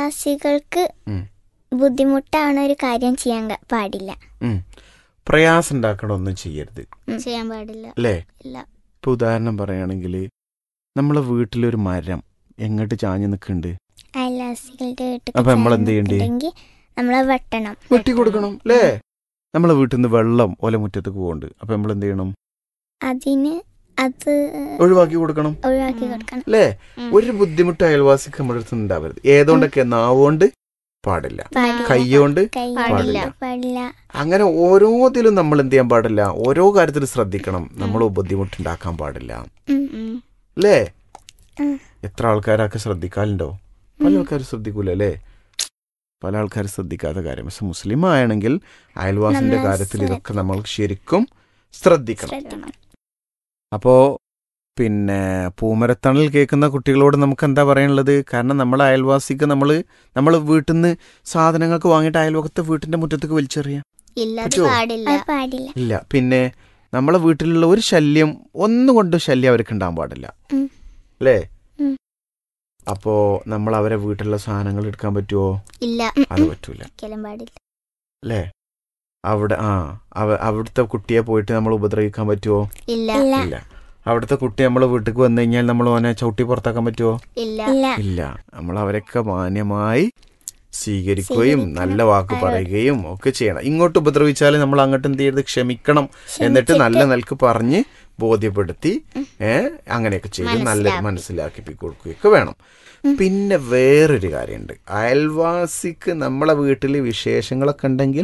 അയൽവാസികൾക്ക് ഉം. ബുദ്ധിമുട്ടാണ് ഒരു കാര്യം ചെയ്യാൻ ക- പാടില്ല ഉം. പ്രയാസം ഉണ്ടാക്കണ ഒന്നും ചെയ്യരുത് ചെയ്യാൻ പാടില്ല അല്ലേ ഇല്ല ഇപ്പൊ ഉദാഹരണം പറയുകയാണെങ്കിൽ നമ്മളെ വീട്ടിലൊരു മരം എങ്ങോട്ട് ചാഞ്ഞു നിൽക്കുന്നുണ്ട് അയൽവാസികളുടെ വീട്ടിൽ അപ്പൊ നമ്മൾ എന്ത് ചെയ്യണ്ടേ? നമ്മളെ വെട്ടണം വെട്ടി കൊടുക്കണം അല്ലേ നമ്മളെ വീട്ടിൽ നിന്ന് വെള്ളം ഒലമുറ്റത്തേക്ക് പോകുന്നുണ്ട് അപ്പൊ നമ്മൾ എന്ത് ചെയ്യണം അതിന് അത് ഒഴിവാക്കി കൊടുക്കണം ഒഴിവാക്കി ഉം. കൊടുക്കണം അല്ലേ ഉം. ഒരു ബുദ്ധിമുട്ട് അയൽവാസിക്ക് നമ്മുടെ അടുത്ത് ഉണ്ടാവരുത് ഏതുകൊണ്ടൊക്കെ നാവുകൊണ്ട് പാടില്ല പാടില്ല. കൈകൊണ്ട് കൈ പാടില്ല. പാടില്ല അങ്ങനെ ഓരോതിലും നമ്മൾ എന്ത് ചെയ്യാൻ പാടില്ല ഓരോ കാര്യത്തിലും ശ്രദ്ധിക്കണം നമ്മൾ ബുദ്ധിമുട്ടുണ്ടാക്കാൻ പാടില്ല ഉം. ഉം. അല്ലേ ഉം. എത്ര ആൾക്കാരൊക്കെ ശ്രദ്ധിക്കാറുണ്ടോ പല ആൾക്കാരും ശ്രദ്ധിക്കൂല അല്ലേ പല ആൾക്കാർ ശ്രദ്ധിക്കാത്ത കാര്യം പക്ഷെ മുസ്ലിം ആണെങ്കിൽ അയൽവാസിന്റെ നമ്മൾ കാര്യത്തിൽ ഇതൊക്കെ നമ്മൾ ശരിക്കും ശ്രദ്ധിക്കണം ശ്രദ്ധിക്കണം അപ്പോ പിന്നെ പൂമരത്തണൽ കേൾക്കുന്ന കുട്ടികളോട് നമുക്ക് എന്താ പറയാനുള്ളത് കാരണം നമ്മളെ അയൽവാസിക്ക് നമ്മൾ നമ്മൾ വീട്ടിൽ നിന്ന് സാധനങ്ങൾക്ക് വാങ്ങിയിട്ട് അയൽവക്കത്തെ വീട്ടിന്റെ മുറ്റത്തേക്ക് വലിച്ചെറിയാം ഇല്ല അത് പറ്റുവോ? പാടില്ല അത് പാടില്ല ഇല്ല പിന്നെ നമ്മളെ വീട്ടിലുള്ള ഒരു ശല്യം ഒന്നുകൊണ്ട് ശല്യം അവർക്ക് ഉണ്ടാകാൻ പാടില്ല ഉം. അല്ലേ ഉം. അപ്പോ നമ്മൾ അവരെ വീട്ടിലുള്ള സാധനങ്ങൾ എടുക്കാൻ പറ്റുമോ ഇല്ല അത് പറ്റൂല ഒരിക്കലും പാടില്ല അല്ലേ അവിടെ ആ അവ അവിടുത്തെ കുട്ടിയെ പോയിട്ട് നമ്മൾ ഉപദ്രവിക്കാൻ പറ്റുമോ ഇല്ല ഇല്ല ഇല്ല അവിടുത്തെ കുട്ടി നമ്മളെ വീട്ടിലേക്ക് വന്നു കഴിഞ്ഞാൽ നമ്മൾ ഓനെ ചവിട്ടി പുറത്താക്കാൻ പറ്റുമോ ഇല്ല ഇല്ല ഇല്ല നമ്മൾ അവരൊക്കെ മാന്യമായി സ്വീകരിക്കുകയും സ്വീകരിക്കണം. നല്ല വാക്ക് അവരോട്. പറയുകയും ഒക്കെ ചെയ്യണം ഇങ്ങോട്ട് ഉപദ്രവിച്ചാൽ നമ്മൾ അങ്ങോട്ട് എന്ത് ചെയ്യരുത് ക്ഷമിക്കണം എന്നിട്ട് നല്ല നിലക്ക് പറഞ്ഞ് ബോധ്യപ്പെടുത്തി ഏ അങ്ങനെയൊക്കെ ചെയ്ത് നല്ല മനസ്സിലാക്കി. മനസ്സിലാക്കി കൊടുക്കുകയൊക്കെ വേണം പിന്നെ വേറൊരു കാര്യമുണ്ട് അയൽവാസിക്ക് നമ്മളെ വീട്ടിൽ വിശേഷങ്ങളൊക്കെ ഉണ്ടെങ്കിൽ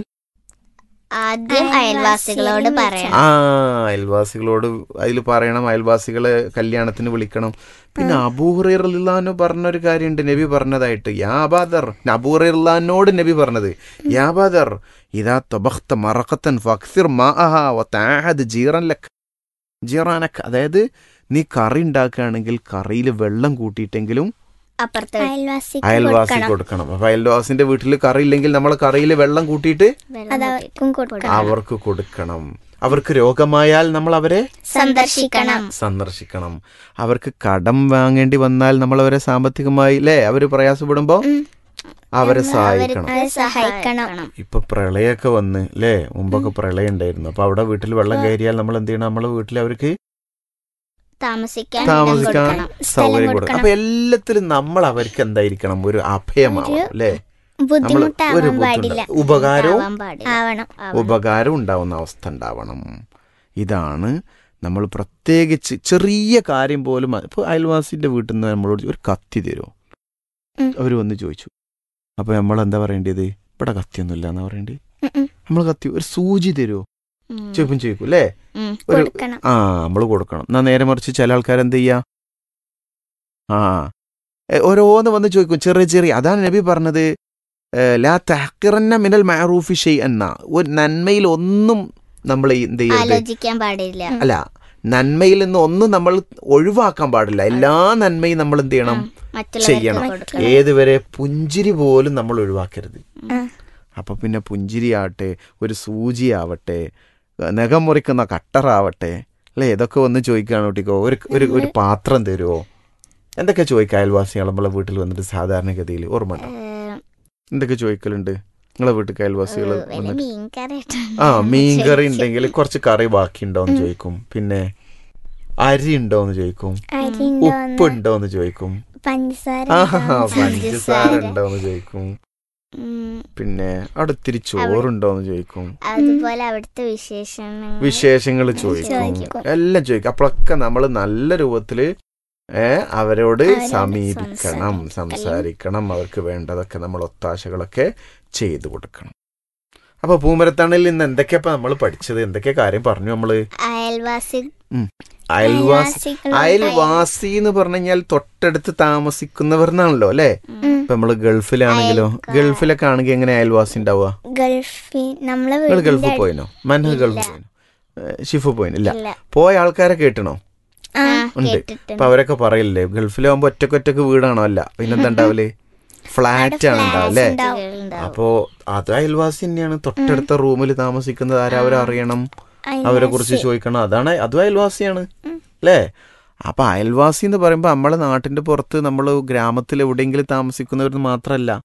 ആദ്യം അയൽവാസികളോട് പറയണം ആ അയൽവാസികളോട് അതിൽ പറയണം അയൽവാസികളെ കല്യാണത്തിന് വിളിക്കണം പിന്നെ അബൂഹറിർലാനു പറഞ്ഞൊരു കാര്യമുണ്ട് നബി പറഞ്ഞതായിട്ട് യാബാദർ അബൂഹറിർലാനോട് നബി പറഞ്ഞത് യാബാദർ ഇതാ തൊബഖ്ത മറക്കത്തൻ ഫക്സിർ മാഅഹ വതഅഹദ് ജീറൻ ലക് ജീറാനക് അതായത് നീ കറി ഉണ്ടാക്കുകയാണെങ്കിൽ കറിയിൽ വെള്ളം കൂട്ടിയിട്ടെങ്കിലും അപ്പുറത്ത് അയൽവാസിക്ക് അയൽവാസി കൊടുക്കണം കൊടുക്കണം അപ്പൊ അയൽവാസിന്റെ വീട്ടിൽ കറി ഇല്ലെങ്കിൽ നമ്മൾ കറിയിൽ വെള്ളം കൂട്ടിയിട്ട് വെള്ളം അത് കൂട്ടിയിട്ട് അവർക്കും കൊടുക്കണം അവർക്ക് കൊടുക്കണം അവർക്ക് രോഗമായാൽ നമ്മൾ അവരെ സന്ദർശിക്കണം സന്ദർശിക്കണം അവർക്ക് കടം വാങ്ങേണ്ടി വന്നാൽ നമ്മൾ അവരെ സാമ്പത്തികമായി അല്ലേ അവര് പ്രയാസപ്പെടുമ്പോ ഉം. അവരെ നമ്മൾ സഹായിക്കണം അവരെ സഹായിക്കണം. ഇപ്പൊ പ്രളയൊക്കെ വന്ന് അല്ലേ മുമ്പൊക്കെ പ്രളയം ഉണ്ടായിരുന്നു അപ്പൊ അവിടെ വീട്ടിൽ വെള്ളം കയറിയാൽ നമ്മൾ എന്ത് ചെയ്യണം നമ്മളെ വീട്ടിൽ അവർക്ക് താമസിക്കാൻ ഇടം താമസിക്കാൻ കൊടുക്കണം. സൗകര്യം കൊടുക്കണം കൊടുക്കണം. അപ്പൊ എല്ലാത്തിലും നമ്മൾ അവർക്ക് എന്തായിരിക്കണം ഒരു അഭയമാവണം ഒരു അല്ലേ ഒരു ബുദ്ധിമുട്ടാവാൻ പാടില്ല ബുദ്ധിമുട്ട് ഉപകാരവും ആവാൻ പാടില്ല ആവണം ആവണം. ഉപകാരം ഉണ്ടാവുന്ന അവസ്ഥ ഉണ്ടാവണം ഇതാണ് നമ്മൾ പ്രത്യേകിച്ച് ചെറിയ കാര്യം പോലും ഇപ്പോൾ അയൽവാസിന്റെ വീട്ടിൽ നിന്ന് നമ്മളോട് ഒരു കത്തി തരുമോ ഉം. അവർ വന്ന് ചോദിച്ചു അപ്പോൾ നമ്മൾ എന്താ പറയേണ്ടത് ഇവിടെ കത്തിയൊന്നുമില്ല എന്നാ പറയേണ്ടത് ഉം ഉം. നമ്മൾ കത്തി ഒരു സൂചി തരുമോ ഉം. ചോദിക്കും ചോദിക്കും അല്ലേ ഉം. ഒരു കൊടുക്കണം ആ നമ്മൾ കൊടുക്കണം എന്നാ നേരെ മറിച്ച് ചില ആൾക്കാർ എന്ത് ചെയ്യാ ആ എ, ഓരോന്ന് വന്ന് ചോദിക്കും ചെറിയ ചെറിയ അതാണ് നബി പറഞ്ഞത് ഏ, ലാ തഹക്കിറന്ന മിനൽ മഅറൂഫി ഷെയ് എന്ന ഒരു നന്മയിൽ ഒന്നും നമ്മൾ എന്ത് ചെയ്യരുത് ആലോചിക്കാൻ പാടില്ല അല്ല നന്മയിൽ നിന്ന് ഒന്നും നമ്മൾ ഒഴിവാക്കാൻ പാടില്ല എല്ലാ നന്മയും നമ്മൾ എന്ത് ചെയ്യണം ഉം. മറ്റുള്ളവർക്ക് ചെയ്യണം. കൊടുക്കണം ഏതുവരെ പുഞ്ചിരി പോലും നമ്മൾ ഒഴിവാക്കരുത് ആ. അപ്പൊ പിന്നെ പുഞ്ചിരി ആവട്ടെ ഒരു സൂചി ആവട്ടെ നഖം മുറിക്കുന്ന കട്ടറാവട്ടെ അല്ലേ ഇതൊക്കെ ഒന്ന് ചോദിക്കുകയാണ് കുട്ടിക്കോ ഒരു ഒരു ഒരു പാത്രം തരുമോ എന്തൊക്കെ ചോദിക്കുക അയൽവാസികൾ നമ്മളെ വീട്ടിൽ വന്നിട്ട് സാധാരണഗതിയിൽ ഓർമ്മ ഉണ്ടോ ഏഹ്, എന്തൊക്കെ ചോദിക്കലുണ്ട് നിങ്ങളെ വീട്ടിൽ അയൽവാസികൾ ഏഹ്, വല്ല വന്നിട്ട് മീൻ കറി ആ മീൻ കറി ഉണ്ടെങ്കിൽ കുറച്ച് കറി ബാക്കി ഉണ്ടോന്ന് ചോദിക്കും പിന്നെ അരി ഉണ്ടോന്ന് ചോദിക്കും അരി ഉപ്പ് ഉണ്ടോന്ന് ഉണ്ടോന്ന് ചോദിക്കും പഞ്ചസാര ആഹാ ഉണ്ടോന്ന് പഞ്ചസാര ഉണ്ടോന്ന് ചോദിക്കും ഉം, പിന്നെ അടുത്തിരി ചോറുണ്ടോന്ന് ചോദിക്കും അതുപോലെ അവിടുത്തെ വിശേഷങ്ങൾ വിശേഷങ്ങൾ ചോദിക്കും ചോദിക്കും. എല്ലാം ചോദിക്കും അപ്പോഴൊക്കെ നമ്മൾ നല്ല രൂപത്തില് ഏ അവരോട് അവരോട് സമീപിക്കണം സംസാരിക്കണം. സംസാരിക്കണം അവർക്ക് വേണ്ടതൊക്കെ നമ്മൾ ഒത്താശകളൊക്കെ ചെയ്തു കൊടുക്കണം അപ്പൊ പൂമരത്തണലിൽ നിന്ന് എന്തൊക്കെയാ നമ്മൾ പഠിച്ചത് എന്തൊക്കെ കാര്യം പറഞ്ഞു നമ്മള് അയൽവാസി അയൽവാസി അയൽവാസികളോട് അയൽവാസി എന്ന് പറഞ്ഞു കഴിഞ്ഞാൽ തൊട്ടടുത്ത് താമസിക്കുന്നവർ എന്നാണല്ലോ അല്ലേ ഉം. ഇപ്പൊ നമ്മള് ഗൾഫിലാണെങ്കിലോ അയൽക്കാർ. ഗൾഫിലൊക്കെ ആണെങ്കിൽ എങ്ങനെ അയൽവാസി ഉണ്ടാവുക ഗൾഫിൽ നമ്മളെ നിങ്ങൾ ഗൾഫിൽ വീടിന്റെ പോയിനോ മനു ഇല്ല. ഗൾഫിൽ പോയിനോ ഏ, ഷിഫു പോയിന് ഇല്ല ഇല്ല പോയ ആൾക്കാരെ കേട്ടണോ ആ, ആ, ഉണ്ട്. കേട്ടിട്ടുണ്ട് അപ്പൊ അവരൊക്കെ പറയില്ലേ ഗൾഫിലാവുമ്പോ ഒറ്റക്കൊറ്റക്ക് വീടാണോ അല്ല പിന്നെന്താ ഉണ്ടാവല് ഫ്ലാറ്റ് ആണ് ഉണ്ടാവും അല്ലേ ഉണ്ടാവും. ഉണ്ടാവും. അപ്പോ അത് അയൽവാസി തന്നെയാണ് തൊട്ടടുത്ത റൂമിൽ താമസിക്കുന്നത് ആരാ അവരറിയണം അയൽവാസി. അവരെ കുറിച്ച് ചോദിക്കണം അതാണ് അതും അയൽവാസിയാണ് ഉം. അല്ലേ അപ്പൊ അയൽവാസി എന്ന് പറയുമ്പോൾ നമ്മളെ നാട്ടിന്റെ പുറത്ത് നമ്മൾ ഗ്രാമത്തിൽ എവിടെയെങ്കിലും താമസിക്കുന്നവർ മാത്രമല്ല